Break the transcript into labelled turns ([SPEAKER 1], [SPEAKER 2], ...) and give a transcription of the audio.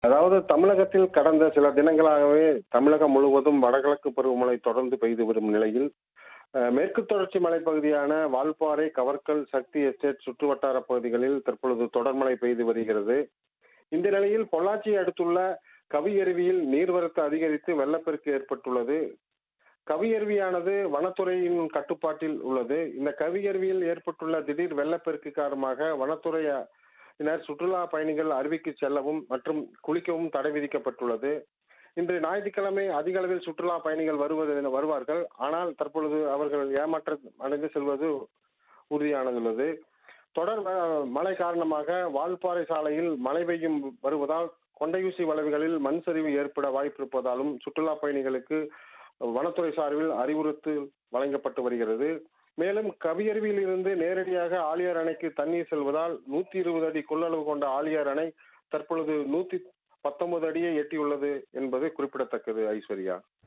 [SPEAKER 1] அதாவது தமிழகத்தில் கடந்த சில தினங்களாகவே தமிழகம் முழுவதும் வடகிழக்கு பருவமழை தொடர்ந்து பெய்து வரும் நிலையில் அஹ், மேற்கு தொடர்ச்சி மலைப்பகுதியான வால்பாறை கவர்க்கல் சக்தி எஸ்டேட் சுற்றுவட்டார பகுதிகளில் தற்பொழுது தொடர்மழை பெய்து வருகிறது இந்த நிலையில் பொள்ளாச்சியை அடுத்துள்ள கவியருவியில் நீர்வரத்து அதிகரித்து வெள்ளப்பெருக்கு ஏற்பட்டுள்ளது கவியருவியானது வனத்துறையின் கட்டுப்பாட்டில் உள்ளது இந்த கவியருவியில் ஏற்பட்டுள்ள திடீர் வெள்ளப்பெருக்கு காரணமாக வனத்துறையினர் சுற்றுலா பயணிகள் அருவிக்கு செல்லவும் மற்றும் குளிக்கவும் தடை விதிக்கப்பட்டுள்ளது இன்று ஞாயிற்றுக்கிழமை அதிக அளவில் சுற்றுலா பயணிகள் வருவது வருவார்கள் ஆனால் தற்பொழுது அவர்கள் ஏமாற்ற அடைந்து செல்வது உறுதியானதுள்ளது தொடர் ம- மழை காரணமாக வால்பாறை சாலையில் மழை பெய்யும் வருவதால் கொண்டையூசி வளைவுகளில் மண் சரிவு ஏற்பட வாய்ப்பிருப்பதாலும் சுற்றுலா பயணிகளுக்கு வனத்துறை சார்பில் அறிவுறுத்து வழங்கப்பட்டு வருகிறது மேலும் கவியருவியில் இருந்து நேரடியாக ஆலியார் அணைக்கு தண்ணீர் செல்வதால் நூத்தி இருபது அடி கொள்ளளவு கொண்ட ஆலியார் அணை தற்பொழுது நூத்தி பத்தொன்பது அடியை எட்டியுள்ளது என்பது குறிப்பிடத்தக்கது ஐஸ்வர்யா